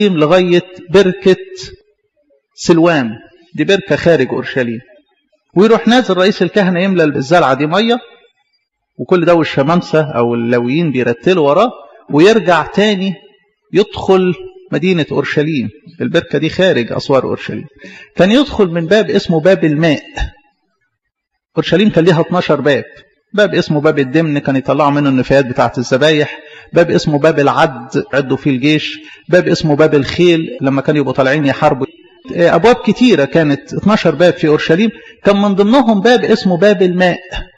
لغاية بركة سلوام دي بركة خارج أورشليم ويروح نازل رئيس الكهنة يملى الزلعة دي مية وكل ده والشمامسة أو اللاويين بيرتلوا وراه ويرجع تاني يدخل مدينة أورشليم البركة دي خارج أسوار أورشليم كان يدخل من باب اسمه باب الماء أورشليم كان ليها 12 باب باب اسمه باب الدمن كان يطلعوا منه النفايات بتاعة الذبايح باب اسمه باب العد عدوا فيه الجيش باب اسمه باب الخيل لما كانوا يبقوا طالعين يحاربوا أبواب كتيرة كانت 12 باب في أورشليم كان من ضمنهم باب اسمه باب الماء